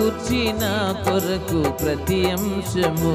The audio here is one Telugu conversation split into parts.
సమకూర్చి నా కొరకు ప్రతి అంశము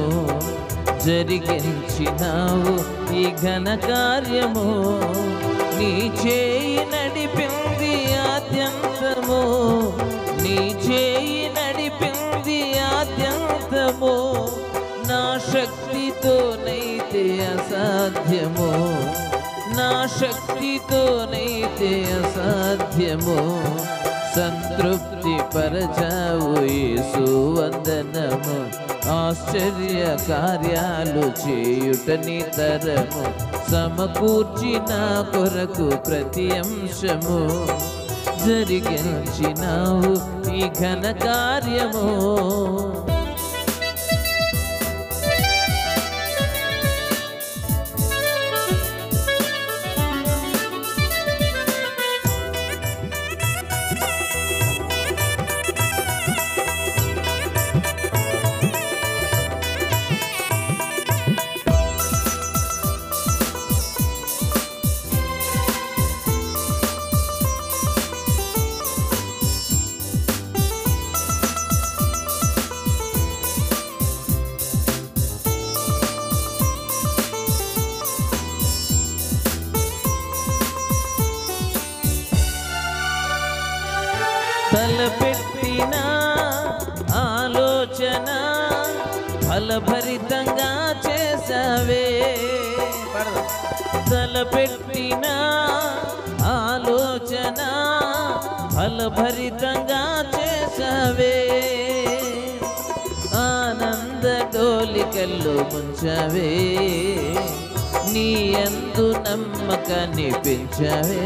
జరిగించినావు ఈ ఘన కార్యము నీ చేయి నడిపింది ఆద్యంతము నీ చేయి నడిపింది ఆద్యంతము నా శక్తితోనైతే అసాధ్యము నా శక్తితోనైతే అసాధ్యము సంతృప్తి పరచావు యేసు వందనము ఆశ్చర్య కార్యాలు చేయుట నితరము సమకూర్చి నా కొరకు ప్రతి అంశము జరిగించినావు ఈ ఘన కార్యము తలపెట్టిన ఆలోచన ఫలభరితంగా చేసావే తలపెట్టిన ఆలోచన ఫలభరితంగా చేసావే ఆనంద డోలికల్లో ముంచవే నీ ఎందు నమ్మకాన్ని పెంచవే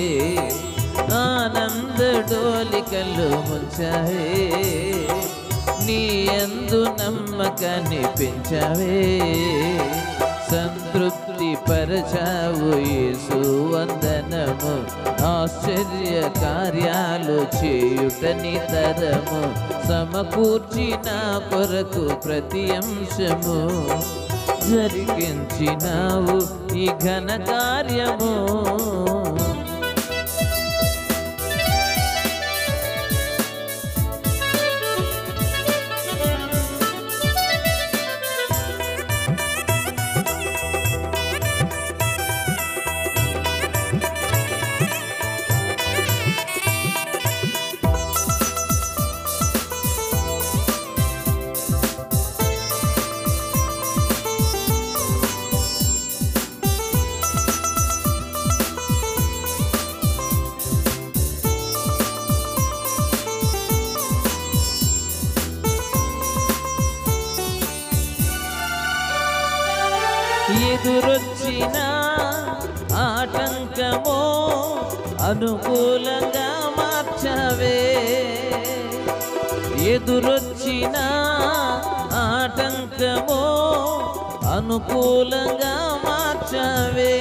ఆనంద డోలికల్లో ముంచవే నీ ఎందు నమ్మకాన్ని పెంచవే సంతృప్తి పరచావు యేసు వందనము ఆశ్చర్య కార్యాలు చేయుట నితరము సమకూర్చి నా కొరకు ప్రతి అంశము జరిగించినావు ఈ ఘన కార్యము ఎదురొచ్చిన ఆటంకమో అనుకూలంగా మార్చవే ఎదురొచ్చిన ఆటంకమో అనుకూలంగా మార్చవే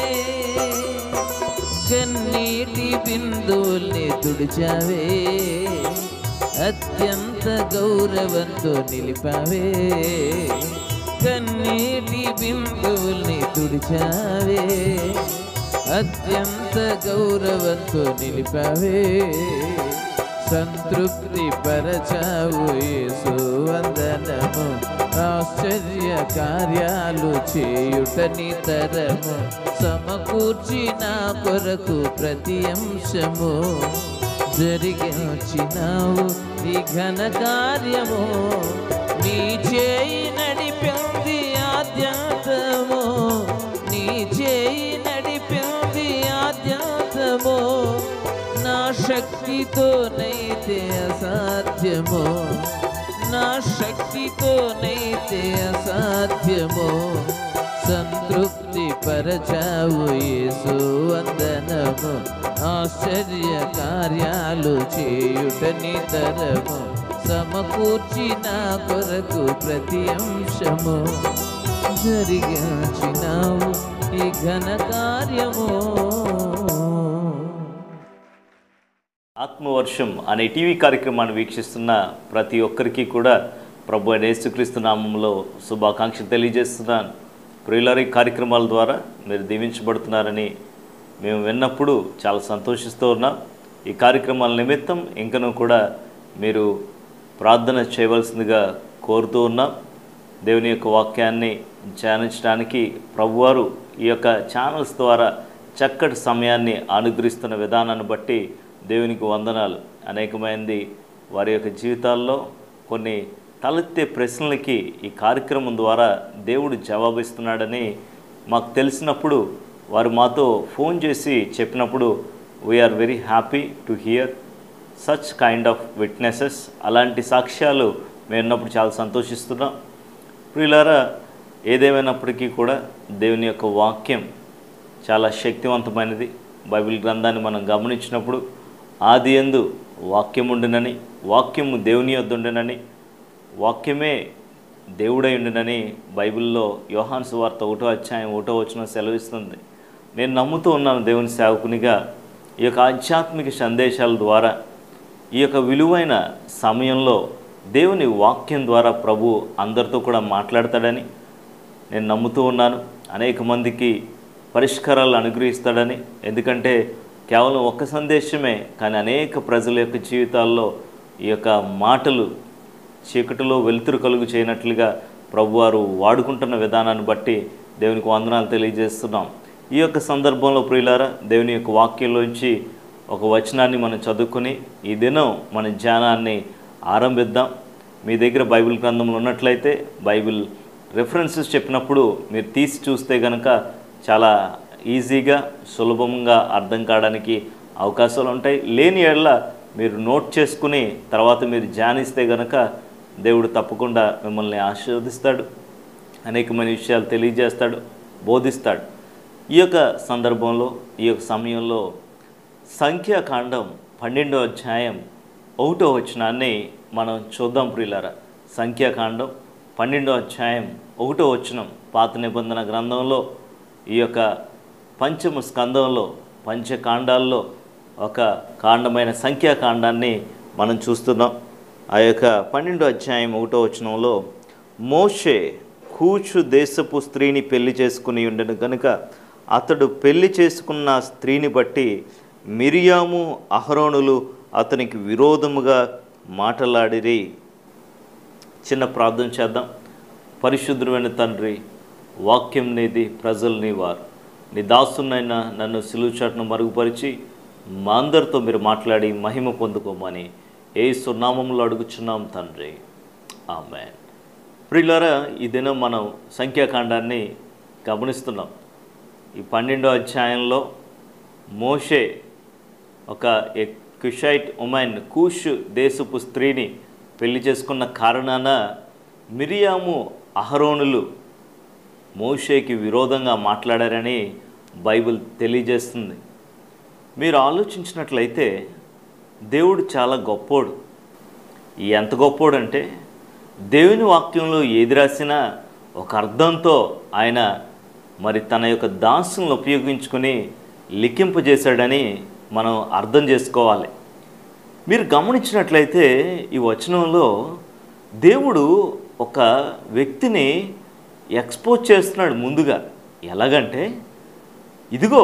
కన్నీటి బిందువుల్ని తుడిచావే అత్యంత గౌరవంతో నిలిపావే కన్నీటి బిందువుల్ని తుడిచావే అత్యంత గౌరవంతో నిలిపావే సంతృప్తి పరచావు యేసు వందనము ఆశ్చర్య కార్యాలు చేయుట నితరము సమకూర్చి నా కొరకు ప్రతి అంశము జరిగించినావు ఈ ఘన కార్యము నీ చేయి నడిపింది ఆద్యంతము నీ చేయి నడిపింది ఆద్యంతము నా శక్తితోనైతే అసాధ్యము నా శక్తితోనైతే అసాధ్యము సంతృప్తి పరచావు యేసు వందనము ఆశ్చర్య కార్యాలు చేయుట నితరము సమకూర్చి నా కొరకు ప్రతి అంశము జరిగించినావు ఈ ఘన కార్యము ఆత్మవర్షం అనే టీవీ కార్యక్రమాన్ని వీక్షిస్తున్న ప్రతి ఒక్కరికి కూడా ప్రభు అయిన యేసుక్రీస్తు నామంలో శుభాకాంక్షలు తెలియజేస్తున్నాను ప్రియులరీ కార్యక్రమాల ద్వారా మీరు దీవించబడుతున్నారని మేము విన్నప్పుడు చాలా సంతోషిస్తూ ఉన్నాం ఈ కార్యక్రమాల నిమిత్తం ఇంకనూ కూడా మీరు ప్రార్థన చేయవలసిందిగా కోరుతూ ఉన్నాం దేవుని యొక్క వాక్యాన్ని ధ్యానించడానికి ప్రభువారు ఈ యొక్క ఛానల్స్ ద్వారా చక్కటి సమయాన్ని అనుగ్రహిస్తున్న విధానాన్ని బట్టి దేవునికి వందనాలు అనేకమైనది వారి యొక్క జీవితాల్లో కొన్ని తలెత్తే ప్రశ్నలకి ఈ కార్యక్రమం ద్వారా దేవుడు జవాబిస్తున్నాడని మాకు తెలిసినప్పుడు వారు మాతో ఫోన్ చేసి చెప్పినప్పుడు we are very happy to hear such kind of witnesses అలాంటి సాక్ష్యాలు మేము ఉన్నప్పుడు చాలా సంతోషిస్తున్నాం ప్రియులారా ఏదేమైనప్పటికీ కూడా దేవుని యొక్క వాక్యం చాలా శక్తివంతమైనది బైబిల్ గ్రంథాన్ని మనం గమనించినప్పుడు ఆది ఎందు వాక్యం ఉండునని వాక్యము దేవుని యొద్ద ఉండునని వాక్యమే దేవుడై ఉండునని బైబిల్లో యోహాన్ సువార్త ఒకటో అధ్యాయం ఒకటో వచ్చిన సెలవిస్తుంది నేను నమ్ముతూ ఉన్నాను దేవుని సేవకునిగా ఈ యొక్క ఆధ్యాత్మిక సందేశాల ద్వారా ఈ యొక్క విలువైన సమయంలో దేవుని వాక్యం ద్వారా ప్రభు అందరితో కూడా మాట్లాడతాడని నేను నమ్ముతూ ఉన్నాను అనేక మందికి పరిష్కారాలు అనుగ్రహిస్తాడని ఎందుకంటే కేవలం ఒక్క సందేశమే కానీ అనేక ప్రజల యొక్క జీవితాల్లో ఈ యొక్క మాటలు చీకటిలో వెలుతురు కలుగు చేయనట్లుగా ప్రభువారు వాడుకుంటున్న విధానాన్ని బట్టి దేవునికి వందనాలు తెలియజేస్తున్నాం ఈ యొక్క సందర్భంలో ప్రియులారా దేవుని యొక్క వాక్యంలోంచి ఒక వచనాన్ని మనం చదువుకొని ఈ దినం మన ధ్యానాన్ని ఆరంభిద్దాం మీ దగ్గర బైబిల్ గ్రంథంలో ఉన్నట్లయితే బైబిల్ రెఫరెన్సెస్ చెప్పినప్పుడు మీరు తీసి చూస్తే కనుక చాలా ఈజీగా సులభంగా అర్థం కావడానికి అవకాశాలు ఉంటాయి లేని ఏళ్ళ మీరు నోట్ చేసుకుని తర్వాత మీరు ధ్యానిస్తే కనుక దేవుడు తప్పకుండా మిమ్మల్ని ఆశీర్వదిస్తాడు అనేకమైన విషయాలు తెలియజేస్తాడు బోధిస్తాడు ఈ యొక్క సందర్భంలో ఈ యొక్క సమయంలో సంఖ్యాకాండం పన్నెండో అధ్యాయం ఒకటో వచనాన్ని మనం చూద్దాం ప్రియులారా సంఖ్యాకాండం పన్నెండో అధ్యాయం ఒకటో వచనం పాత నిబంధన గ్రంథంలో ఈ యొక్క పంచమ స్కందంలో పంచకాండాల్లో ఒక కాండమైన సంఖ్యాకాండాన్ని మనం చూస్తున్నాం ఆ యొక్క పన్నెండో అధ్యాయం ఒకటో వచనంలో మోషే కూచు దేశపు స్త్రీని పెళ్లి చేసుకుని ఉండను కనుక అతడు పెళ్లి చేసుకున్న స్త్రీని బట్టి మిరియాము అహరోనులు అతనికి విరోధముగా మాటలాడిరి చిన్న ప్రార్థన చేద్దాం పరిశుద్ధమైన తండ్రి వాక్యం నీది ప్రజలు నీ వారు నీ దాసునైనా నన్ను సిలువు చాటును మరుగుపరిచి మా అందరితో మీరు మాట్లాడి మహిమ పొందుకోమని ఏ సున్నామంలో అడుగుచున్నాం తండ్రి ఆమె ప్రియులారా ఈ దినం మనం సంఖ్యాకాండాన్ని గమనిస్తున్నాం ఈ పన్నెండో అధ్యాయంలో మోషే ఒక కుషైట్ ఉమెన్ కూష్ దేశపు స్త్రీని పెళ్లి చేసుకున్న కారణాన మిరియాము అహరోనులు మోషేకి విరోధంగా మాట్లాడారని బైబిల్ తెలియజేస్తుంది మీరు ఆలోచించినట్లయితే దేవుడు చాలా గొప్పోడు ఎంత గొప్పోడు అంటే దేవుని వాక్యంలో ఏది రాసినా ఒక అర్థంతో ఆయన మరి తన యొక్క దాసులను ఉపయోగించుకొని లిఖింపజేశాడని మనం అర్థం చేసుకోవాలి మీరు గమనించినట్లయితే ఈ వచనంలో దేవుడు ఒక వ్యక్తిని ఎక్స్పోజ్ చేస్తున్నాడు ముందుగా ఎలాగంటే ఇదిగో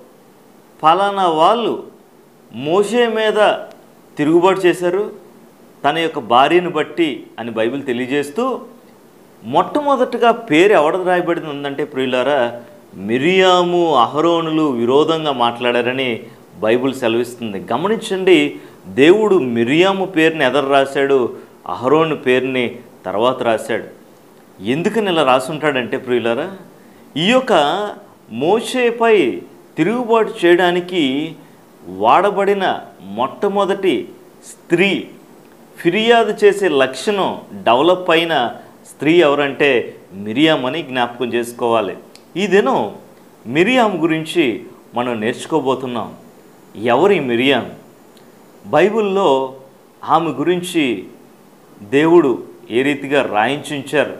ఫలానా వాళ్ళు మోషే మీద తిరుగుబాటు చేశారు తన యొక్క భార్యను బట్టి అని బైబిల్ తెలియజేస్తూ మొట్టమొదటగా పేరు ఎవడ రాయబడింది ఉందంటే ప్రియులారా మిరియాము అహరోనులు విరోధంగా మాట్లాడారని బైబిల్ సెలవిస్తుంది గమనించండి దేవుడు మిరియాము పేరుని ఎదరు రాశాడు అహరోను పేరుని తర్వాత రాశాడు ఎందుకని ఇలా రాసుంటాడంటే ప్రియులారా ఈ యొక్క మోషేపై తిరుగుబాటు చేయడానికి వాడబడిన మొట్టమొదటి స్త్రీ ఫిర్యాదు చేసే లక్షణం డెవలప్ అయిన స్త్రీ ఎవరంటే మిరియాం అని జ్ఞాపకం చేసుకోవాలి ఈ దినం మిరియాం గురించి మనం నేర్చుకోబోతున్నాం ఎవరి మిరియాం బైబిల్లో ఆమె గురించి దేవుడు ఏ రీతిగా రాయించుంచారు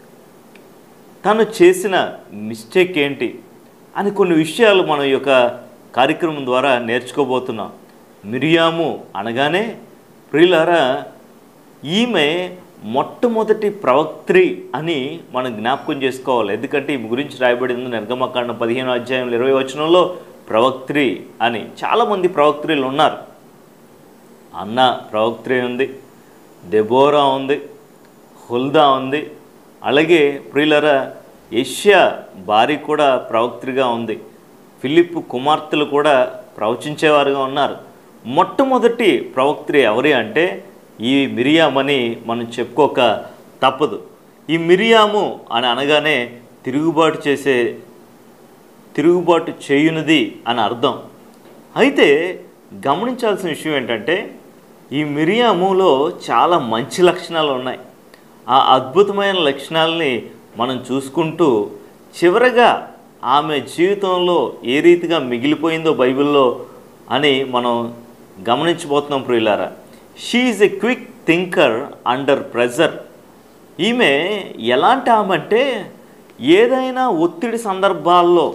తను చేసిన మిస్టేక్ ఏంటి అని కొన్ని విషయాలు మనం ఈ యొక్క కార్యక్రమం ద్వారా నేర్చుకోబోతున్నాం మిరియాము అనగానే ప్రియులారా ఈమె మొట్టమొదటి ప్రవక్త్రి అని మనం జ్ఞాపకం చేసుకోవాలి ఎందుకంటే ఈమె గురించి రాయబడింది నిర్గమకాండం పదిహేను అధ్యాయంలో ఇరవై వచనంలో ప్రవక్త్రి అని చాలామంది ప్రవక్త్రులు ఉన్నారు అన్న ప్రవక్త్రి ఉంది దెబోరా ఉంది హుల్దా ఉంది అలాగే ప్రియులరా ఏషియా భార్య కూడా ప్రవక్త్రిగా ఉంది ఫిలిప్ కుమార్తెలు కూడా ప్రవచించేవారుగా ఉన్నారు మొట్టమొదటి ప్రవక్త్రి ఎవరి అంటే ఈ మిరియామని మనం చెప్పుకోక తప్పదు ఈ మిరియాము అని అనగానే తిరుగుబాటు చేసే తిరుగుబాటు చేయునది అని అర్థం అయితే గమనించాల్సిన విషయం ఏంటంటే ఈ మిరియాములో చాలా మంచి లక్షణాలు ఉన్నాయి ఆ అద్భుతమైన లక్షణాలని మనం చూసుకుంటూ చివరగా ఆమె జీవితంలో ఏ రీతిగా మిగిలిపోయిందో బైబిల్లో అని మనం గమనించబోతున్నాం ప్రియులారా she's a quick thinker under pressure ఈమె ఎలాంటి ఆమె అంటే ఏదైనా ఒత్తిడి సందర్భాల్లో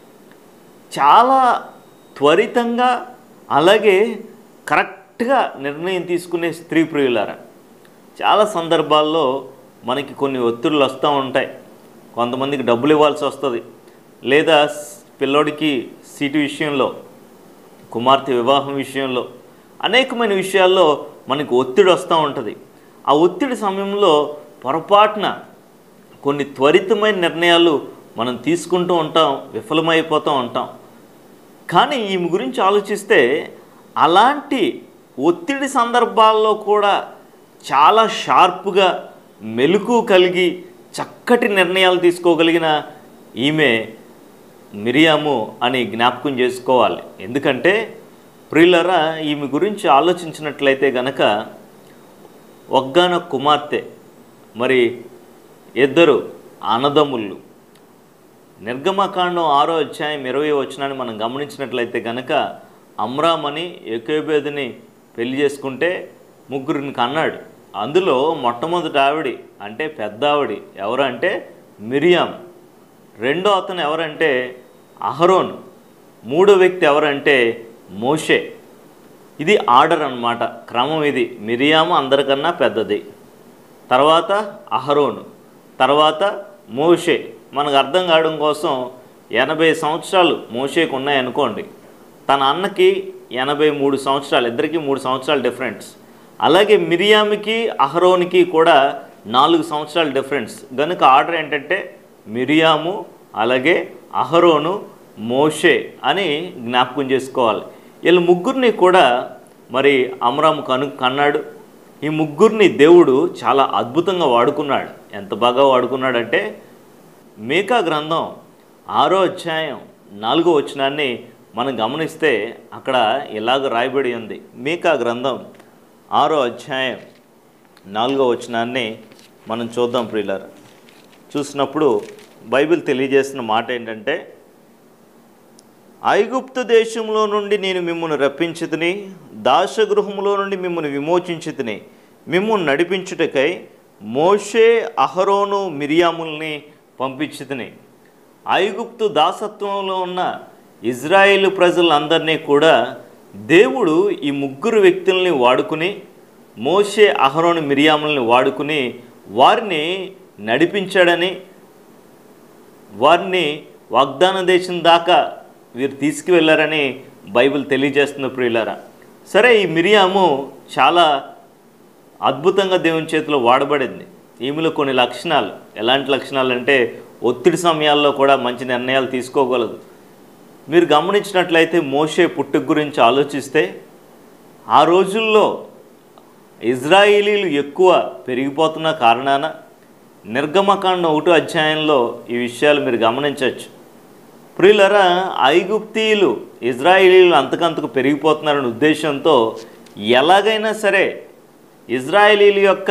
చాలా త్వరితంగా అలాగే కరెక్ట్గా నిర్ణయం తీసుకునే స్త్రీ ప్రియులారా చాలా సందర్భాల్లో మనకి కొన్ని ఒత్తిడులు వస్తూ ఉంటాయి కొంతమందికి డబ్బులు ఇవ్వాల్సి వస్తుంది లేదా స్- పిల్లోడికి సీటు విషయంలో కుమార్తె వివాహం విషయంలో అనేకమైన విషయాల్లో మనకి ఒత్తిడి వస్తూ ఉంటుంది ఆ ఒత్తిడి సమయంలో పొరపాటున కొన్ని త్వరితమైన నిర్ణయాలు మనం తీసుకుంటూ ఉంటాం విఫలమైపోతూ ఉంటాం కానీ ఈమె గురించి ఆలోచిస్తే అలాంటి ఒత్తిడి సందర్భాల్లో కూడా చాలా షార్ప్గా మెలకు కలిగి చక్కటి నిర్ణయాలు తీసుకోగలిగిన ఈమె మిరియాము అని జ్ఞాపకం చేసుకోవాలి ఎందుకంటే ప్రియులరా ఈమె గురించి ఆలోచించినట్లయితే గనక ఒగ్గాన కుమార్తె మరి ఇద్దరు అన్నదమ్ముళ్ళు నిర్గమకాండం ఆరో అధ్యాయం ఇరవై వచ్చినాన్ని మనం గమనించినట్లయితే కనుక అమ్రామని ఎకేబేదుని పెళ్లి చేసుకుంటే ముగ్గురిని కన్నాడు అందులో మొట్టమొదటి ఆవిడి అంటే పెద్ద ఆవిడి ఎవరంటే మిరియాం రెండో అతను ఎవరంటే అహరోన్ మూడో వ్యక్తి ఎవరంటే మోషే ఇది ఆర్డర్ అన్నమాట క్రమం ఇది మిరియాము అందరికన్నా పెద్దది తర్వాత అహరోను తర్వాత మోషే మనకు అర్థం కావడం కోసం ఎనభై సంవత్సరాలు మోషేకు ఉన్నాయనుకోండి తన అన్నకి ఎనభై మూడు సంవత్సరాలు ఇద్దరికి మూడు సంవత్సరాలు డిఫరెన్స్ అలాగే మిరియామికి అహరోనికి కూడా నాలుగు సంవత్సరాల డిఫరెన్స్ కనుక ఆర్డర్ ఏంటంటే మిరియాము అలాగే అహరోను మోషే అని జ్ఞాపకం చేసుకోవాలి వీళ్ళ ముగ్గురిని కూడా మరి అమరాము కను కన్నాడు ఈ ముగ్గురిని దేవుడు చాలా అద్భుతంగా వాడుకున్నాడు ఎంత బాగా వాడుకున్నాడంటే మేకా గ్రంథం ఆరో అధ్యాయం నాలుగో వచనాన్ని మనం గమనిస్తే అక్కడ ఇలాగ రాయబడి ఉంది మేకా గ్రంథం ఆరో అధ్యాయం నాలుగో వచనాన్ని మనం చూద్దాం ప్రియులారా చూసినప్పుడు బైబిల్ తెలియజేసిన మాట ఏంటంటే ఐగుప్తు దేశంలో నుండి నేను మిమ్మల్ని రప్పించితిని దాసగృహంలో నుండి మిమ్మల్ని విమోచించితిని మిమ్మల్ని నడిపించుటకై మోషే అహరోను మిరియాముల్ని పంపించితిని ఐగుప్తు దాసత్వంలో ఉన్న ఇజ్రాయేలు ప్రజలందరినీ కూడా దేవుడు ఈ ముగ్గురు వ్యక్తుల్ని వాడుకుని మోషే అహరోను మిరియాముల్ని వాడుకుని వారిని నడిపించాడని వారిని వాగ్దాన దేశం దాకా వీరు తీసుకువెళ్ళారని బైబిల్ తెలియజేస్తుంది ప్రియులారా సరే ఈ మిరియాము చాలా అద్భుతంగా దేవుని చేతిలో వాడబడింది ఈమెలో కొన్ని లక్షణాలు ఎలాంటి లక్షణాలు అంటే ఒత్తిడి సమయాల్లో కూడా మంచి నిర్ణయాలు తీసుకోగలదు మీరు గమనించినట్లయితే మోషే పుట్టుక గురించి ఆలోచిస్తే ఆ రోజుల్లో ఇజ్రాయిలీలు ఎక్కువ పెరిగిపోతున్న కారణాన నిర్గమకాండం ఒకటో అధ్యాయంలో ఈ విషయాలు మీరు గమనించవచ్చు ప్రియులరా ఐగుప్తీయులు ఇజ్రాయిలీలు అంతకంతకు పెరిగిపోతున్నారనే ఉద్దేశంతో ఎలాగైనా సరే ఇజ్రాయిలీల యొక్క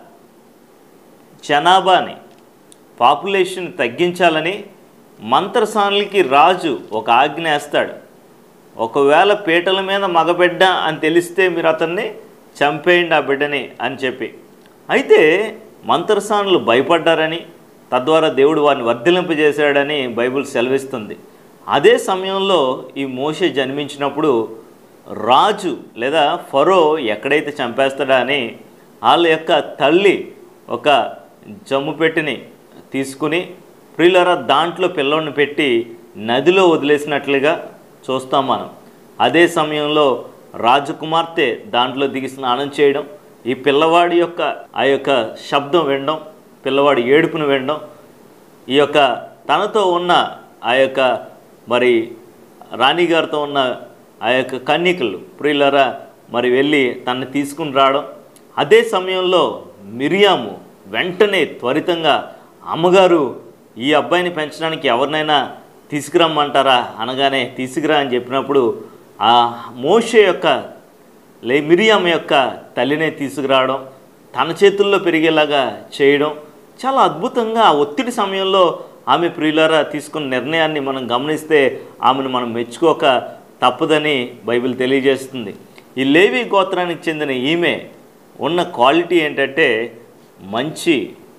జనాభాని పాపులేషన్ తగ్గించాలని మంత్రసానులకి రాజు ఒక ఆజ్ఞ వేస్తాడు ఒకవేళ పీటల మీద మగబిడ్డ అని తెలిస్తే మీరు అతన్ని చంపేయండి ఆ బిడ్డని అని చెప్పి అయితే మంత్రసానులు భయపడ్డారని తద్వారా దేవుడు వారిని వర్ధిలింపజేశాడని బైబిల్ సెలవిస్తుంది అదే సమయంలో ఈ మోషే జన్మించినప్పుడు రాజు లేదా ఫరో ఎక్కడైతే చంపేస్తాడా అని వాళ్ళ యొక్క తల్లి ఒక జమ్ము పెట్టిని తీసుకుని ప్రియులరా దాంట్లో పిల్లోడిని పెట్టి నదిలో వదిలేసినట్లుగా చూస్తాం మనం అదే సమయంలో రాజకుమార్తె దాంట్లో దిగి స్నానం చేయడం ఈ పిల్లవాడి యొక్క ఆ యొక్క శబ్దం వినడం పిల్లవాడి ఏడుపును వినడం ఈ యొక్క తనతో ఉన్న ఆ యొక్క మరి రాణిగారితో ఉన్న ఆ యొక్క కన్యకలు ప్రియులరా మరి వెళ్ళి తనని తీసుకుని రావడం అదే సమయంలో మిరియాము వెంటనే త్వరితంగా అమ్మగారు ఈ అబ్బాయిని పెంచడానికి ఎవరినైనా తీసుకురమ్మంటారా అనగానే తీసుకురా అని చెప్పినప్పుడు ఆ మోషే యొక్క లే మిరియామ యొక్క తల్లినే తీసుకురావడం తన చేతుల్లో పెరిగేలాగా చేయడం చాలా అద్భుతంగా ఆ ఒత్తిడి సమయంలో ఆమె ప్రియులారా తీసుకున్న నిర్ణయాన్ని మనం గమనిస్తే ఆమెను మనం మెచ్చుకోక తప్పదని బైబిల్ తెలియజేస్తుంది ఈ లేవి గోత్రానికి చెందిన ఈమె ఉన్న క్వాలిటీ ఏంటంటే మంచి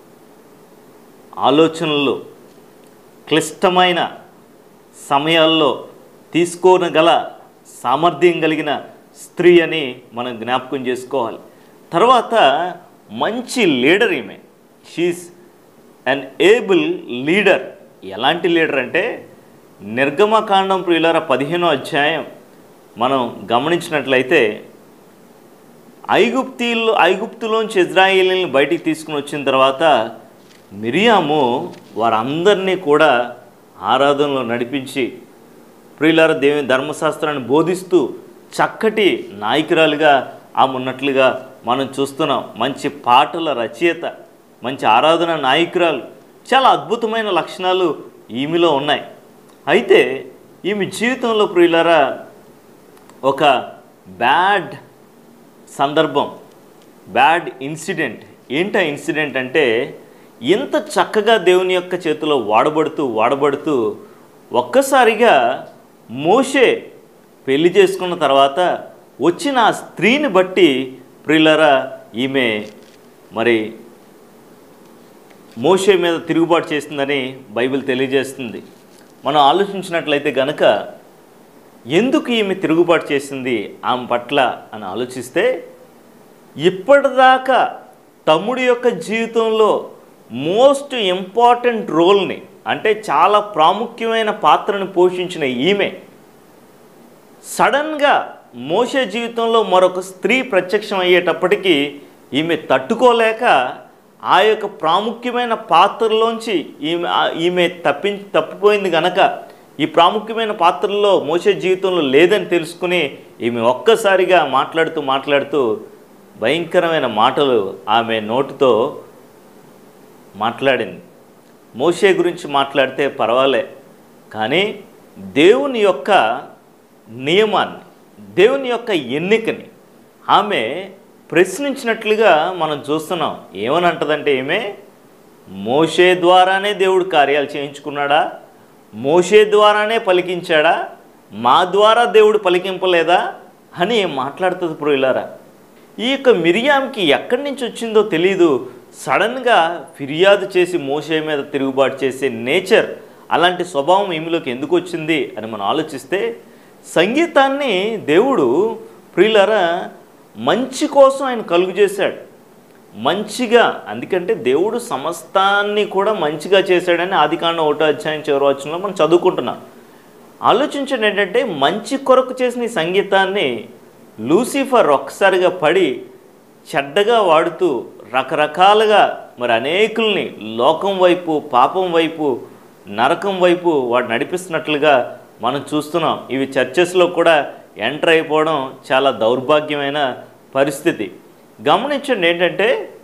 ఆలోచనలు క్లిష్టమైన సమయాల్లో తీసుకోనగల సామర్థ్యం కలిగిన స్త్రీ అని మనం జ్ఞాపకం చేసుకోవాలి తర్వాత మంచి లీడర్ ఈమె షీస్ అన్ ఏబుల్ లీడర్ ఎలాంటి లీడర్ అంటే నిర్గమకాండం ప్రియులార పదిహేనో అధ్యాయం మనం గమనించినట్లయితే ఐగుప్తీలు ఐగుప్తులోంచి ఇజ్రాయేలీని బయటికి తీసుకుని వచ్చిన తర్వాత మిరియాము వారందరినీ కూడా ఆరాధనలో నడిపించి ప్రియులార దేవుని ధర్మశాస్త్రాన్ని బోధిస్తూ చక్కటి నాయకురాలుగా ఆమె ఉన్నట్లుగా మనం చూస్తున్నాం మంచి పాటల రచయిత మంచి ఆరాధన నాయకురాలు చాలా అద్భుతమైన లక్షణాలు ఈమెలో ఉన్నాయి అయితే ఈమె జీవితంలో ప్రియులారా ఒక బ్యాడ్ సందర్భం బ్యాడ్ ఇన్సిడెంట్ ఏంటా ఇన్సిడెంట్ అంటే ఇంత చక్కగా దేవుని యొక్క చేతిలో వాడబడుతూ వాడబడుతూ ఒక్కసారిగా మోషే పెళ్లి చేసుకున్న తర్వాత వచ్చిన ఆ స్త్రీని బట్టి ప్రియులరా ఈమె మరి మోషే మీద తిరుగుబాటు చేస్తుందని బైబిల్ తెలియజేస్తుంది మనం ఆలోచించినట్లయితే గనక ఎందుకు ఈమె తిరుగుబాటు చేసింది ఆమె పట్ల అని ఆలోచిస్తే ఇప్పటిదాకా తమ్ముడి యొక్క జీవితంలో మోస్ట్ ఇంపార్టెంట్ రోల్ని అంటే చాలా ప్రాముఖ్యమైన పాత్రను పోషించిన ఈమె సడన్గా మోసే జీవితంలో మరొక స్త్రీ ప్రత్యక్షం అయ్యేటప్పటికీ ఈమె తట్టుకోలేక ఆ యొక్క ప్రాముఖ్యమైన పాత్రలోంచి ఈమె ఆ- ఈమె తప్పి తప్పిపోయింది గనక ఈ ప్రాముఖ్యమైన పాత్రలో మోసే జీవితంలో లేదని తెలుసుకుని ఈమె ఒక్కసారిగా మాట్లాడుతూ మాట్లాడుతూ భయంకరమైన మాటలు ఆమె నోటితో మాట్లాడింది మోషే గురించి మాట్లాడితే పర్వాలే కానీ దేవుని యొక్క నియమాన్ని దేవుని యొక్క ఎన్నికని ఆమె ప్రశ్నించినట్లుగా మనం చూస్తున్నాం ఏమని అంటదంటే ఈమె మోషే ద్వారానే దేవుడు కార్యాలు చేయించుకున్నాడా మోషే ద్వారానే పలికించాడా మా ద్వారా దేవుడు పలికింపలేదా అని మాట్లాడుతుంది ప్రియులారా ఈ యొక్క మిరియాంకి ఎక్కడి నుంచి వచ్చిందో తెలియదు సడన్గా ఫిర్యాదు చేసి మోసే మీద తిరుగుబాటు చేసే నేచర్ అలాంటి స్వభావం ఈమెలోకి ఎందుకు వచ్చింది అని మనం ఆలోచిస్తే సంగీతాన్ని దేవుడు ప్రియులరా మంచి కోసం ఆయన కలుగు చేశాడు మంచిగా అందుకంటే దేవుడు సమస్తాన్ని కూడా మంచిగా చేశాడని ఆదికాండం ఒకటో అధ్యాయం చివరి వచనంలో మనం చదువుకుంటున్నాం ఆలోచించండి ఏంటంటే మంచి కొరకు చేసిన ఈ సంగీతాన్ని లూసిఫర్ ఒక్కసారిగా పడి చెడ్డగా వాడుతూ రకరకాలుగా మరి అనేకుల్ని లోకం వైపు పాపం వైపు నరకం వైపు వాడు నడిపిస్తున్నట్లుగా మనం చూస్తున్నాం ఇవి చర్చెస్లో కూడా ఎంటర్ అయిపోవడం చాలా దౌర్భాగ్యమైన పరిస్థితి గమనించండి ఏంటంటే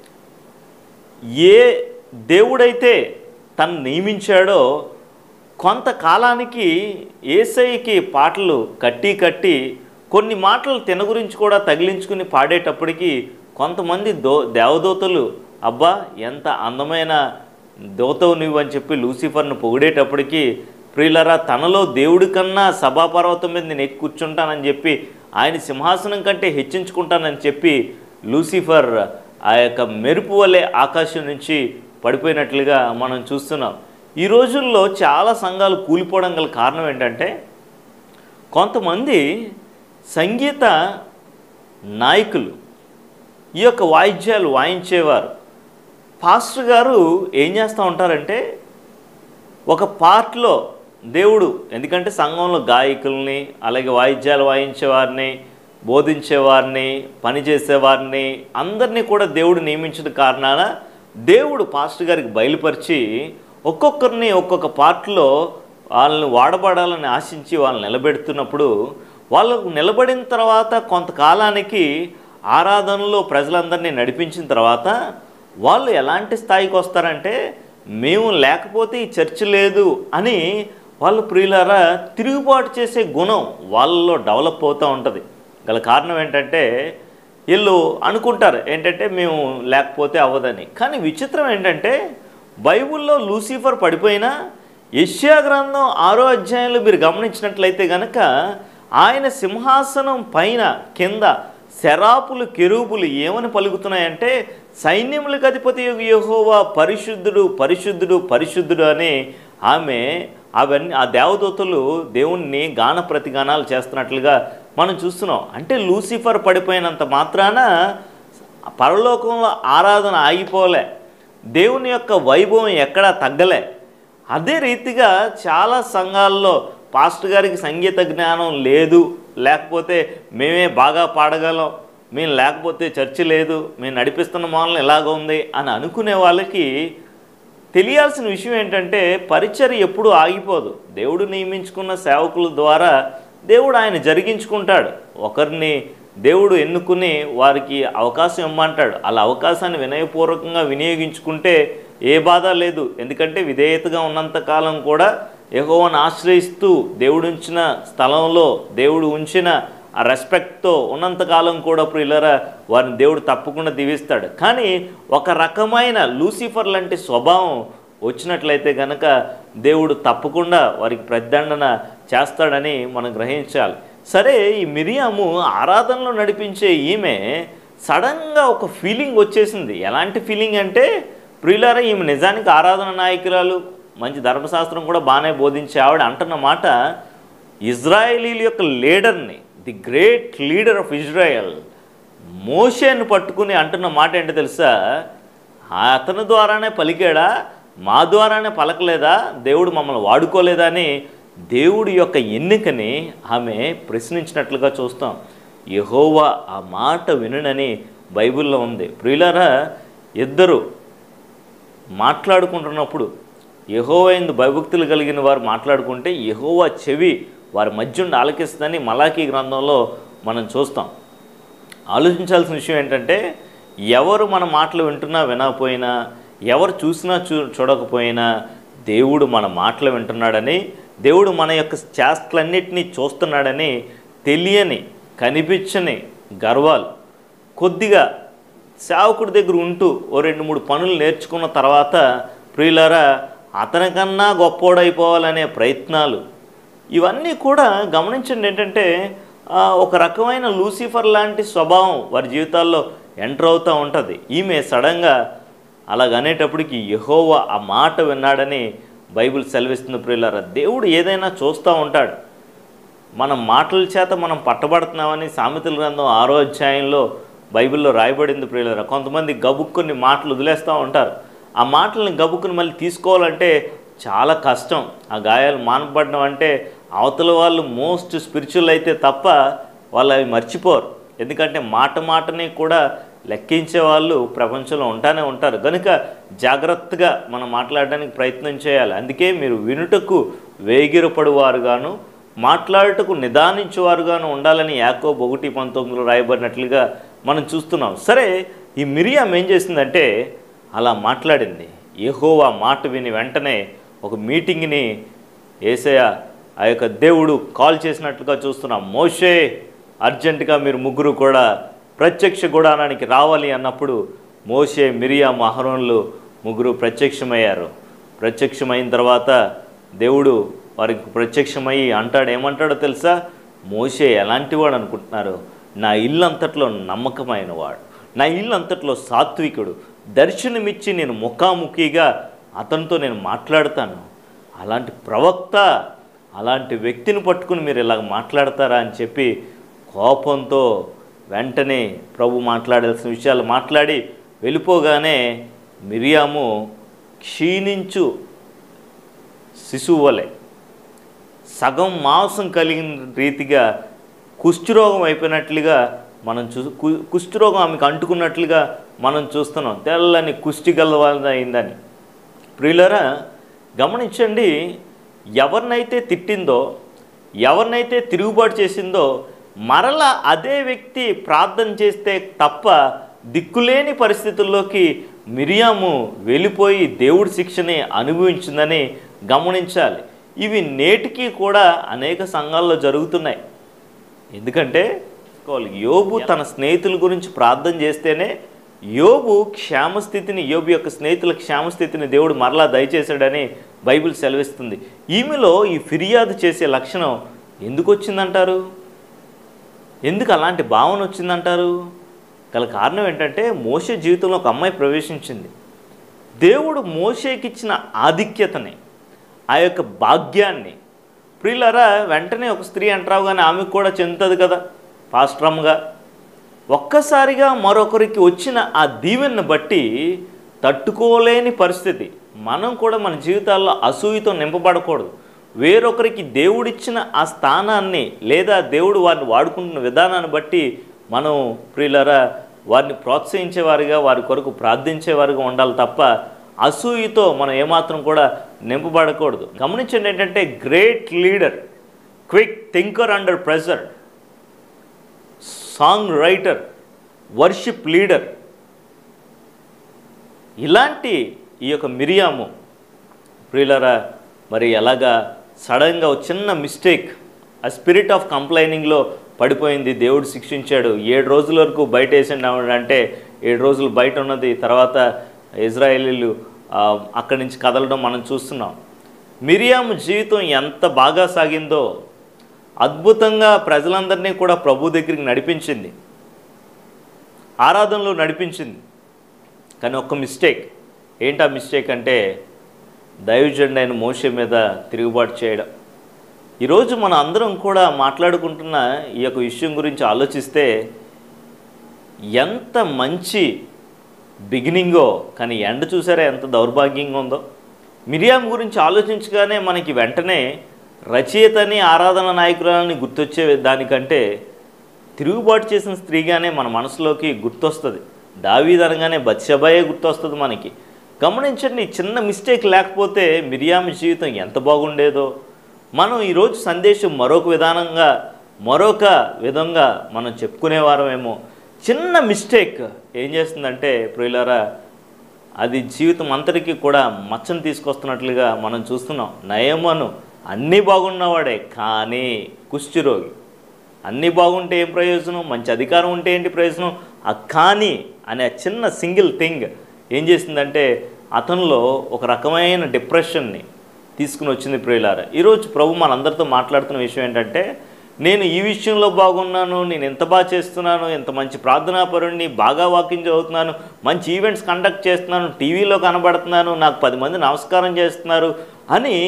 ఏ దేవుడైతే తను నియమించాడో కొంతకాలానికి ఏసైకి పాటలు కట్టి కట్టి కొన్ని మాటలు తిన గురించి కూడా తగిలించుకుని పాడేటప్పటికి కొంతమంది దో దేవదూతలు అబ్బా ఎంత అందమైన దోతవు నువ్వు అని చెప్పి లూసిఫర్ను పొగిడేటప్పటికి ప్రియులరా తనలో దేవుడి కన్నా సభాపర్వతం మీద నేను ఎక్కి కూర్చుంటానని చెప్పి ఆయన సింహాసనం కంటే హెచ్చించుకుంటానని చెప్పి లూసిఫర్ ఆ యొక్క మెరుపు వలె ఆకాశం నుంచి పడిపోయినట్లుగా మనం చూస్తున్నాం ఈ రోజుల్లో చాలా సంఘాలు కూలిపోవడం గల కారణం ఏంటంటే కొంతమంది సంగీత నాయకులు ఈ యొక్క వాయిద్యాలు వాయించేవారు పాస్టర్ గారు ఏం చేస్తూ ఉంటారంటే ఒక పార్ట్లో దేవుడు ఎందుకంటే సంఘంలో గాయకుల్ని అలాగే వాయిద్యాలు వాయించే వారిని బోధించేవారిని పనిచేసేవారిని అందరినీ కూడా దేవుడు నియమించిన కారణాన దేవుడు పాస్టర్ గారికి బయలుపరిచి ఒక్కొక్కరిని ఒక్కొక్క పార్ట్లో వాళ్ళని వాడబడాలని ఆశించి వాళ్ళని నిలబెడుతున్నప్పుడు వాళ్ళకు నిలబడిన తర్వాత కొంతకాలానికి ఆరాధనలో ప్రజలందరినీ నడిపించిన తర్వాత వాళ్ళు ఎలాంటి స్థాయికి వస్తారంటే మేము లేకపోతే ఈ చర్చ్ లేదు అని వాళ్ళు ప్రియులారా తిరుగుబాటు చేసే గుణం వాళ్ళలో డెవలప్ అవుతూ ఉంటుంది గల కారణం ఏంటంటే వీళ్ళు అనుకుంటారు ఏంటంటే మేము లేకపోతే అవ్వదని కానీ విచిత్రం ఏంటంటే బైబిల్లో లూసిఫర్ పడిపోయినా యెషయా గ్రంథం ఆరో అధ్యాయంలో మీరు గమనించినట్లయితే గనక ఆయన సింహాసనం పైన కింద శరాపులు కెరూబులు ఏమని పలుకుతున్నాయంటే సైన్యములకు అధిపతి యెహోవా పరిశుద్ధుడు పరిశుద్ధుడు పరిశుద్ధుడు అని ఆమె అవన్నీ ఆ దేవదూతలు దేవుణ్ణి గాన ప్రతిగానాలు చేస్తున్నట్లుగా మనం చూస్తున్నాం అంటే లూసిఫర్ పడిపోయినంత మాత్రాన పరలోకంలో ఆరాధన ఆగిపోలే దేవుని యొక్క వైభవం ఎక్కడా తగ్గలే అదే రీతిగా చాలా సంఘాల్లో పాస్టర్ గారికి సంగీత జ్ఞానం లేదు లేకపోతే మేమే బాగా పాడగలం మేము లేకపోతే చర్చి లేదు మేము నడిపిస్తున్న మూలన ఇలాగ ఉంది అని అనుకునే వాళ్ళకి తెలియాల్సిన విషయం ఏంటంటే పరిచర్య ఎప్పుడూ ఆగిపోదు దేవుడు నియమించుకున్న సేవకుల ద్వారా దేవుడు ఆయన జరిగించుకుంటాడు ఒకరిని దేవుడు ఎన్నుకుని వారికి అవకాశం ఇమ్మంటాడు అలా అవకాశాన్ని వినయపూర్వకంగా వినియోగించుకుంటే ఏ బాధ లేదు ఎందుకంటే విధేయతగా ఉన్నంత కాలం కూడా ఎగోవను ఆశ్రయిస్తూ దేవుడు ఉంచిన స్థలంలో దేవుడు ఉంచిన ఆ రెస్పెక్ట్తో ఉన్నంతకాలం కూడా ప్రియులరా వారిని దేవుడు తప్పకుండా దీవిస్తాడు కానీ ఒక రకమైన లూసిఫర్ లాంటి స్వభావం వచ్చినట్లయితే గనక దేవుడు తప్పకుండా వారికి ప్రతిదండన చేస్తాడని మనం గ్రహించాలి సరే ఈ మిరియాము ఆరాధనలో నడిపించే ఈమె సడన్గా ఒక ఫీలింగ్ వచ్చేసింది ఎలాంటి ఫీలింగ్ అంటే ప్రియులారా ఈమె నిజానికి ఆరాధన నాయకురాలు మంచి ధర్మశాస్త్రం కూడా బాగానే బోధించే ఆవిడ అంటున్న మాట ఇజ్రాయేలీల యొక్క లీడర్ని the great leader of Israel మోషేను పట్టుకుని అంటున్న మాట ఏంటో తెలుసా అతని ద్వారానే పలికాడా మా ద్వారానే పలకలేదా దేవుడు మమ్మల్ని వాడుకోలేదా అని దేవుడి యొక్క ఎన్నికని ఆమె ప్రశ్నించినట్లుగా చూస్తాం యహోవా ఆ మాట వినునని బైబిల్లో ఉంది ప్రియులారా ఇద్దరు మాట్లాడుకుంటున్నప్పుడు యహోవా ఎందు భయభక్తులు కలిగిన వారు మాట్లాడుకుంటే యహోవా చెవి వారి మధ్య ఉండి ఆలకిస్తుందని మలాఖీ గ్రంథంలో మనం చూస్తాం ఆలోచించాల్సిన విషయం ఏంటంటే ఎవరు మన మాటలు వింటున్నా వినకపోయినా ఎవరు చూసినా చూ చూడకపోయినా దేవుడు మన మాటలు వింటున్నాడని దేవుడు మన యొక్క చేష్టలన్నిటినీ చూస్తున్నాడని తెలియని కనిపించని గర్వాలు కొద్దిగా సేవకుడి దగ్గర ఉంటూ ఓ రెండు మూడు పనులు నేర్చుకున్న తర్వాత ప్రియులారా అతనికన్నా గొప్పోడైపోవాలనే ప్రయత్నాలు ఇవన్నీ కూడా గమనించండి ఏంటంటే ఆ, ఒక రకమైన లూసిఫర్ లాంటి స్వభావం వారి జీవితాల్లో ఎంటర్ అవుతూ ఉంటుంది ఈమె సడన్గా అలాగనేటప్పటికి యెహోవా ఆ మాట విన్నాడని బైబిల్ సెలవిస్తుంది ప్రియులారా దేవుడు ఏదైనా చూస్తూ ఉంటాడు మన మాటల చేత మనం పట్టబడుతున్నామని సామెతల గ్రంథం ఆరో అధ్యాయంలో బైబిల్లో రాయబడింది ప్రియులరా కొంతమంది గబుక్కుని మాటలు వదిలేస్తూ ఉంటారు ఆ మాటల్ని గబుక్కుని మళ్ళీ తీసుకోవాలంటే చాలా కష్టం ఆ గాయాలు మానపడడం అంటే అవతల వాళ్ళు మోస్ట్ స్పిరిచువల్ అయితే తప్ప వాళ్ళు అవి మర్చిపోరు ఎందుకంటే మాట మాటని కూడా లెక్కించే వాళ్ళు ప్రపంచంలో ఉంటానే ఉంటారు కనుక జాగ్రత్తగా మనం మాట్లాడడానికి ప్రయత్నం చేయాలి అందుకే మీరు వినుటకు వేగిరపడువారుగాను మాట్లాడుటకు నిదానించేవారుగాను ఉండాలని యాకో ఒకటి పంతొమ్మిదిలో రాయబడినట్లుగా మనం చూస్తున్నాం సరే ఈ మిరియాం ఏం చేసిందంటే అలా మాట్లాడింది యెహోవా మాట విని వెంటనే ఒక మీటింగ్ని ఏసయ ఆ యొక్క దేవుడు కాల్ చేసినట్లుగా చూస్తున్నాం మోషే అర్జెంటుగా మీరు ముగ్గురు కూడా ప్రత్యక్ష గుడానానికి రావాలి అన్నప్పుడు మోషే మిరియా మహరోన్లు ముగ్గురు ప్రత్యక్షమయ్యారు ప్రత్యక్షమైన తర్వాత దేవుడు వారికి ప్రత్యక్షమయ్యి అంటాడు ఏమంటాడో తెలుసా మోషే ఎలాంటి వాడు అనుకుంటున్నారు నా ఇల్లు అంతట్లో నమ్మకమైన వాడు నా ఇల్లు అంతట్లో సాత్వికుడు దర్శనమిచ్చి నేను ముఖాముఖిగా అతనితో నేను మాట్లాడతాను అలాంటి ప్రవక్త అలాంటి వ్యక్తిని పట్టుకుని మీరు ఇలా మాట్లాడతారా అని చెప్పి కోపంతో వెంటనే ప్రభు మాట్లాడాల్సిన విషయాలు మాట్లాడి వెళ్ళిపోగానే మిరియాము క్షీణించు శిశువు వలె సగం మాంసం కలిగిన రీతిగా కుష్ఠరోగం అయిపోయినట్లుగా మనం చూ కు- కుష్ఠరోగం ఆమెకు అంటుకున్నట్లుగా మనం చూస్తున్నాం తెల్లని కుష్టి గలవాళ్ళ అయిందని ప్రియులరా గమనించండి ఎవరినైతే తిట్టిందో ఎవరినైతే తిరుగుబాటు చేసిందో మరలా అదే వ్యక్తి ప్రార్థన చేస్తే తప్ప దిక్కులేని పరిస్థితుల్లోకి మిరియాము వెళ్ళిపోయి దేవుడి శిక్షని అనుభవించిందని గమనించాలి ఇవి నేటికి కూడా అనేక సంఘాల్లో జరుగుతున్నాయి ఎందుకంటే తీసుకోవాలి. యోబు తన స్నేహితుల గురించి ప్రార్థన చేస్తేనే యోబు క్షేమస్థితిని యోబు యొక్క స్నేహితుల క్షేమస్థితిని దేవుడు మరలా దయచేశాడని బైబిల్ సెలవిస్తుంది ఈమెలో ఈ ఫిర్యాదు చేసే లక్షణం ఎందుకు వచ్చిందంటారు ఎందుకు అలాంటి భావన వచ్చిందంటారు గల కారణం ఏంటంటే మోషే జీవితంలో ఒక అమ్మాయి ప్రవేశించింది దేవుడు మోషేకిచ్చిన ఆధిక్యతని ఆ యొక్క భాగ్యాన్ని ప్రియులరా వెంటనే ఒక స్త్రీ అంటారు కానీ ఆమెకు కూడా చెందుతుంది కదా పాస్ట్రమ్గా ఒక్కసారిగా మరొకరికి వచ్చిన ఆ దీవెనను బట్టి తట్టుకోలేని పరిస్థితి మనం కూడా మన జీవితాల్లో అసూయతో నింపబడకూడదు వేరొకరికి దేవుడిచ్చిన ఆ స్థానాన్ని లేదా దేవుడు వారిని వాడుకుంటున్న విధానాన్ని బట్టి మనం ప్రియులరా వారిని ప్రోత్సహించేవారిగా వారి కొరకు ప్రార్థించేవారిగా ఉండాలి తప్ప అసూయతో మనం ఏమాత్రం కూడా నింపబడకూడదు గమనించండి ఏంటంటే great leader quick thinker under pressure songwriter worship leader ఇలాంటి ఈ యొక్క మిరియాము ప్రియులరా మరి ఎలాగా సడన్గా ఒక చిన్న మిస్టేక్ ఆ స్పిరిట్ ఆఫ్ కంప్లైనింగ్లో పడిపోయింది దేవుడు శిక్షించాడు ఏడు రోజుల వరకు బయట వేసిండు ఆవిడ అంటే ఏడు రోజులు బయట ఉన్నది తర్వాత ఇజ్రాయేలీలు ఆ, అక్కడి నుంచి కదలడం మనం చూస్తున్నాం మిరియాము జీవితం ఎంత బాగా సాగిందో అద్భుతంగా ప్రజలందరినీ కూడా ప్రభు దగ్గరికి నడిపించింది ఆరాధనలో నడిపించింది కానీ ఒక్క మిస్టేక్ ఏంటా మిస్టేక్ అంటే దైవజండ్ అయిన మోషే మీద తిరుగుబాటు చేయడం ఈరోజు మన అందరం కూడా మాట్లాడుకుంటున్న ఈ యొక్క విషయం గురించి ఆలోచిస్తే ఎంత మంచి బిగినింగో కానీ ఎండ చూసారా ఎంత దౌర్భాగ్యంగా ఉందో మిరియాం గురించి ఆలోచించగానే మనకి వెంటనే రచయితని ఆరాధన నాయకురాలని గుర్తొచ్చే దానికంటే తిరుగుబాటు చేసిన స్త్రీగానే మన మనసులోకి గుర్తొస్తుంది దావీద్ అనగానే బత్సబాయే గుర్తొస్తుంది మనకి గమనించండి చిన్న మిస్టేక్ లేకపోతే మిరియామి జీవితం ఎంత బాగుండేదో మనం ఈరోజు సందేశం మరొక విధానంగా మరొక విధంగా మనం చెప్పుకునేవారమేమో చిన్న మిస్టేక్ ఏం చేస్తుందంటే ప్రియులారా అది జీవితం అంతటికీ కూడా మచ్చను తీసుకొస్తున్నట్లుగా మనం చూస్తున్నాం నయమను అన్నీ బాగున్నవాడే కానీ కుష్ఠరోగి అన్నీ బాగుంటే ఏం ప్రయోజనం మంచి అధికారం ఉంటే ఏంటి ప్రయోజనం ఆ కానీ అనే ఆ చిన్న సింగిల్ థింగ్ ఏం చేసిందంటే అతనిలో ఒక రకమైన డిప్రెషన్ని తీసుకుని వచ్చింది ప్రియులార ఈరోజు ప్రభు మనందరితో మాట్లాడుతున్న విషయం ఏంటంటే నేను ఈ విషయంలో బాగున్నాను నేను ఎంత బాగా చేస్తున్నాను ఎంత మంచి ప్రార్థనాపరుణ్ణి బాగా వాకింగ్ చదువుతున్నాను మంచి ఈవెంట్స్ కండక్ట్ చేస్తున్నాను టీవీలో కనబడుతున్నాను నాకు పది మంది నమస్కారం చేస్తున్నారు అని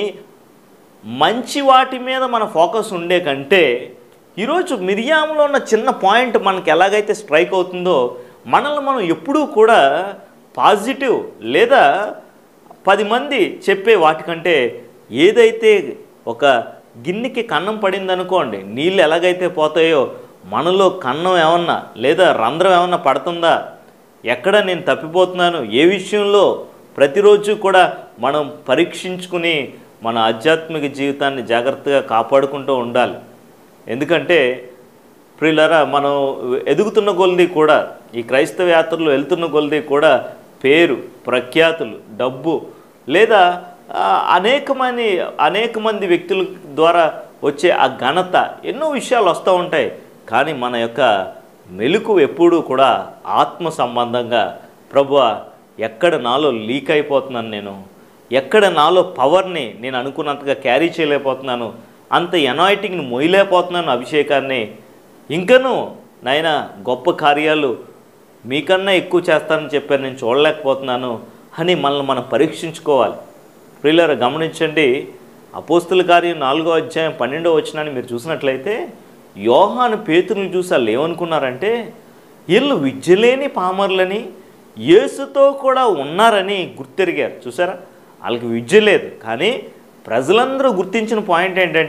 మంచి వాటి మీద మన ఫోకస్ ఉండే కంటే ఈరోజు మిరియాంలో ఉన్న చిన్న పాయింట్ మనకి ఎలాగైతే స్ట్రైక్ అవుతుందో మనల్ని మనం ఎప్పుడూ కూడా పాజిటివ్ లేదా పది మంది చెప్పే వాటికంటే ఏదైతే ఒక గిన్నెకి కన్నం పడింది అనుకోండి నీళ్ళు ఎలాగైతే పోతాయో మనలో కన్నం ఏమన్నా లేదా రంధ్రం ఏమన్నా పడుతుందా ఎక్కడ నేను తప్పిపోతున్నాను ఏ విషయంలో ప్రతిరోజు కూడా మనం పరీక్షించుకుని మన ఆధ్యాత్మిక జీవితాన్ని జాగ్రత్తగా కాపాడుకుంటూ ఉండాలి ఎందుకంటే ప్రియులరా మనం ఎదుగుతున్న కొలది కూడా ఈ క్రైస్తవ యాత్రలో వెళ్తున్న కొలది కూడా పేరు ప్రఖ్యాతులు డబ్బు లేదా ఆ, అనేక మంది అనేక మంది వ్యక్తుల ద్వారా వచ్చే ఆ ఘనత ఎన్నో విషయాలు వస్తూ ఉంటాయి కానీ మన యొక్క మెలకు ఎప్పుడూ కూడా ఆత్మ సంబంధంగా ప్రభు ఎక్కడ నాలో లీక్ అయిపోతున్నాను నేను ఎక్కడ నాలో పవర్ని నేను అనుకున్నంతగా క్యారీ చేయలేకపోతున్నాను అంత ఎనాయిటింగ్ని మొయ్యలేకపోతున్నాను అభిషేకాన్ని ఇంకను నాయన గొప్ప కార్యాలు మీకన్నా ఎక్కువ చేస్తానని చెప్పాను నేను చూడలేకపోతున్నాను అని మనల్ని మనం పరీక్షించుకోవాలి ప్రియులారా గమనించండి అపోస్తుల కార్యం నాలుగో అధ్యాయం పన్నెండో వచ్చినాన్ని మీరు చూసినట్లయితే యోహాను పేతురుని చూసి వాళ్ళు ఏమనుకున్నారంటే వీళ్ళు విద్యలేని పామర్లని యేసుతో కూడా ఉన్నారని గుర్తెరిగారు చూసారా వాళ్ళకి విద్య లేదు కానీ ప్రజలందరూ గుర్తించిన పాయింట్ ఏంటంటే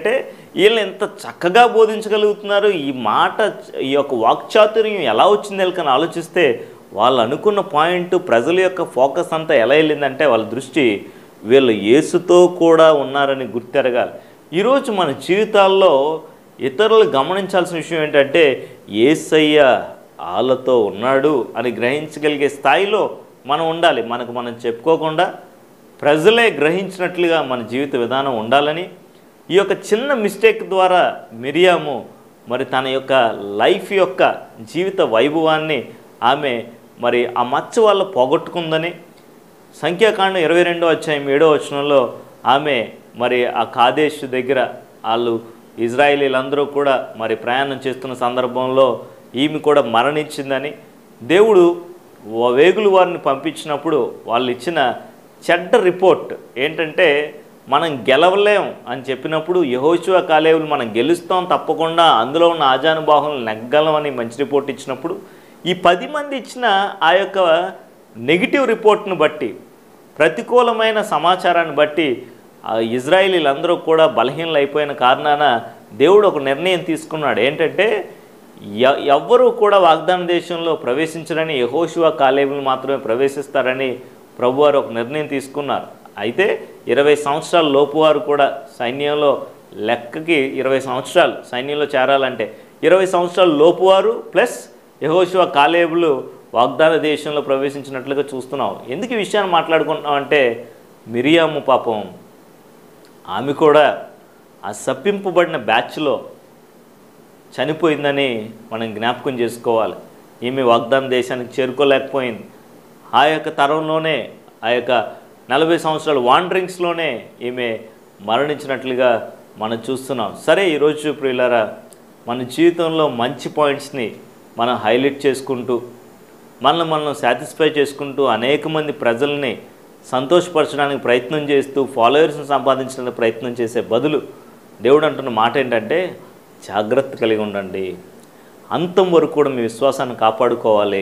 వీళ్ళు ఎంత చక్కగా బోధించగలుగుతున్నారు ఈ మాట ఈ యొక్క వాక్చాతుర్యం ఎలా వచ్చింది వీళ్ళకని ఆలోచిస్తే వాళ్ళు అనుకున్న పాయింట్ ప్రజల యొక్క ఫోకస్ అంతా ఎలా వెళ్ళిందంటే వాళ్ళ దృష్టి వీళ్ళు యేసుతో కూడా ఉన్నారని గుర్తెరగాలి ఈరోజు మన జీవితాల్లో ఇతరులు గమనించాల్సిన విషయం ఏంటంటే ఏసయ్య వాళ్ళతో ఉన్నాడు అని గ్రహించగలిగే స్థాయిలో మనం ఉండాలి మనకు మనం చెప్పుకోకుండా ప్రజలే గ్రహించినట్లుగా మన జీవిత విధానం ఉండాలని ఈ యొక్క చిన్న మిస్టేక్ ద్వారా మిరియాము మరి తన యొక్క లైఫ్ యొక్క జీవిత వైభవాన్ని ఆమె మరి ఆ మచ్చ వల్ల పోగొట్టుకుందని సంఖ్యాకాండం ఇరవై రెండో అధ్యాయం ఏడో వచనంలో ఆమె మరి ఆ కాదేశ్ దగ్గర వాళ్ళు ఇజ్రాయేలీలందరూ కూడా మరి ప్రయాణం చేస్తున్న సందర్భంలో ఈమె కూడా మరణించిందని దేవుడు వ- వేగులు వారిని పంపించినప్పుడు వాళ్ళు ఇచ్చిన చెడ్డ రిపోర్ట్ ఏంటంటే మనం గెలవలేం అని చెప్పినప్పుడు యహోశివ కాలేవులు మనం గెలుస్తాం తప్పకుండా అందులో ఉన్న ఆజానుబాహులను నెగ్గలం మంచి రిపోర్ట్ ఇచ్చినప్పుడు ఈ పది మంది ఇచ్చిన ఆ యొక్క నెగిటివ్ రిపోర్ట్ను బట్టి ప్రతికూలమైన సమాచారాన్ని బట్టి ఆ ఇజ్రాయిలీలందరూ కూడా బలహీనలు అయిపోయిన కారణాన దేవుడు ఒక నిర్ణయం తీసుకున్నాడు ఏంటంటే ఎ- ఎవ్వరూ కూడా వాగ్దాన దేశంలో ప్రవేశించరని యహోశివ కాలేబులు మాత్రమే ప్రవేశిస్తారని ప్రభువారు ఒక నిర్ణయం తీసుకున్నారు అయితే ఇరవై సంవత్సరాల లోపు వారు కూడా సైన్యంలో లెక్కకి ఇరవై సంవత్సరాలు సైన్యంలో చేరాలంటే ఇరవై సంవత్సరాల లోపు వారు ప్లస్ యహోశివ కాలేబులు వాగ్దాన దేశంలో ప్రవేశించినట్లుగా చూస్తున్నాం ఎందుకు ఈ విషయాన్ని మాట్లాడుకుంటున్నాం అంటే మిరియాము పాపం ఆమె కూడా ఆ సప్పింపబడిన బ్యాచ్లో చనిపోయిందని మనం జ్ఞాపకం చేసుకోవాలి ఈమె వాగ్దాన దేశానికి చేరుకోలేకపోయింది ఆ యొక్క తరంలోనే ఆ యొక్క నలభై సంవత్సరాల వాండరింగ్స్లోనే ఈమె మరణించినట్లుగా మనం చూస్తున్నాం సరే ఈరోజు ప్రియులారా మన జీవితంలో మంచి పాయింట్స్ని మనం హైలైట్ చేసుకుంటూ మనల్ని మనం సాటిస్ఫై చేసుకుంటూ అనేక మంది ప్రజల్ని సంతోషపరచడానికి ప్రయత్నం చేస్తూ ఫాలోవర్స్ని సంపాదించడానికి ప్రయత్నం చేసే బదులు దేవుడు అంటున్న మాట ఏంటంటే జాగ్రత్త కలిగి ఉండండి అంతం వరకు కూడా మీ విశ్వాసాన్ని కాపాడుకోవాలి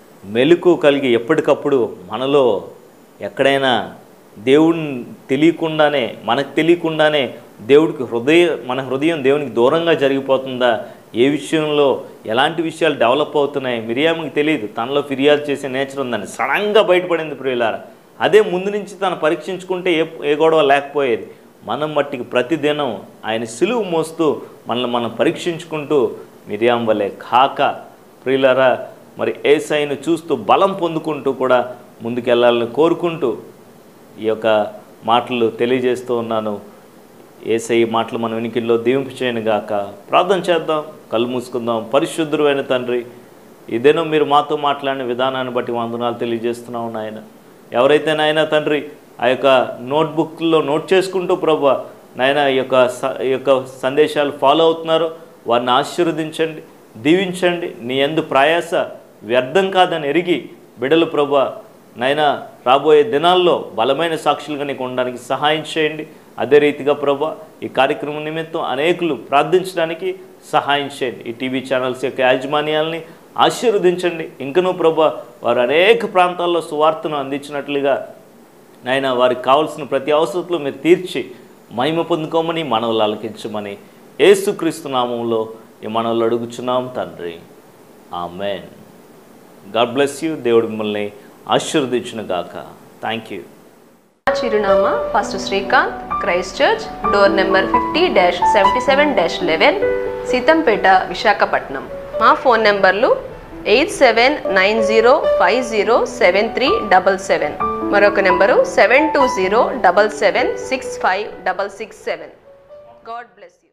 మెలకు కలిగి ఎప్పటికప్పుడు మనలో ఎక్కడైనా దేవుడిని తెలియకుండానే మనకు తెలియకుండానే దేవుడికి హృదయ మన హృదయం దేవునికి దూరంగా జరిగిపోతుందా ఏ విషయంలో ఎలాంటి విషయాలు డెవలప్ అవుతున్నాయి మిరియాముకి తెలియదు తనలో ఫిర్యాదు చేసే నేచర్ ఉందని సడన్గా బయటపడింది ప్రియులారా అదే ముందు నుంచి తను పరీక్షించుకుంటే ఏ ఏ గొడవ లేకపోయేది మనం మట్టికి ప్రతిదినం ఆయన సిలువు మోస్తూ మనల్ని మనం పరీక్షించుకుంటూ మిరియాం వలె కాక ప్రియులారా మరి ఏసైను చూస్తూ బలం పొందుకుంటూ కూడా ముందుకెళ్ళాలని కోరుకుంటూ ఈ యొక్క మాటలు తెలియజేస్తూ ఉన్నాను ఏసై మాటలు మన వెనికిల్లో దీవింపు చేయను గాక ప్రార్థన చేద్దాం కళ్ళు మూసుకుందాం పరిశుద్ధుడు అయిన తండ్రి ఇదేనో మీరు మాతో మాట్లాడిన విధానాన్ని బట్టి వందనాలు తెలియజేస్తున్నాం నాయన ఎవరైతే నాయన తండ్రి ఆ యొక్క నోట్బుక్లో నోట్ చేసుకుంటూ ప్రభా నాయన ఈ యొక్క స- ఈ యొక్క సందేశాలు ఫాలో అవుతున్నారో వారిని ఆశీర్వదించండి దీవించండి నీ ఎందు ప్రయాస వ్యర్థం కాదని ఎరిగి బిడలు ప్రభా నైనా రాబోయే దినాల్లో బలమైన సాక్షులుగా నీకు ఉండడానికి సహాయం చేయండి అదే రీతిగా ప్రభా ఈ కార్యక్రమం నిమిత్తం అనేకులు ప్రార్థించడానికి సహాయం చేయండి ఈ టీవీ ఛానల్స్ యొక్క యాజమాన్యాల్ని ఆశీర్వదించండి ఇంకనూ ప్రభా వారు అనేక ప్రాంతాల్లో సువార్తను అందించినట్లుగా నాయన వారికి కావాల్సిన ప్రతి అవసరతలు మీరు తీర్చి మహిమ పొందుకోమని మనవులు ఆలకించమని ఏసుక్రీస్తు నామంలో ఈ మనవులు అడుగుచున్నాం తండ్రి ఆమెన్ గాడ్ బ్లెస్ యూ దేవుడు మిమ్మల్ని ఆశీర్వదించును గాక థ్యాంక్ యూ మా చిరునామా first Srikanth Christ Church door number fifty dash seventy seven dash eleven Seethampeta Visakhapatnam మా ఫోన్ నెంబర్లు eight seven nine zero five zero seven three double seven మరొక నెంబరు seven two zero double seven six five double six seven God bless you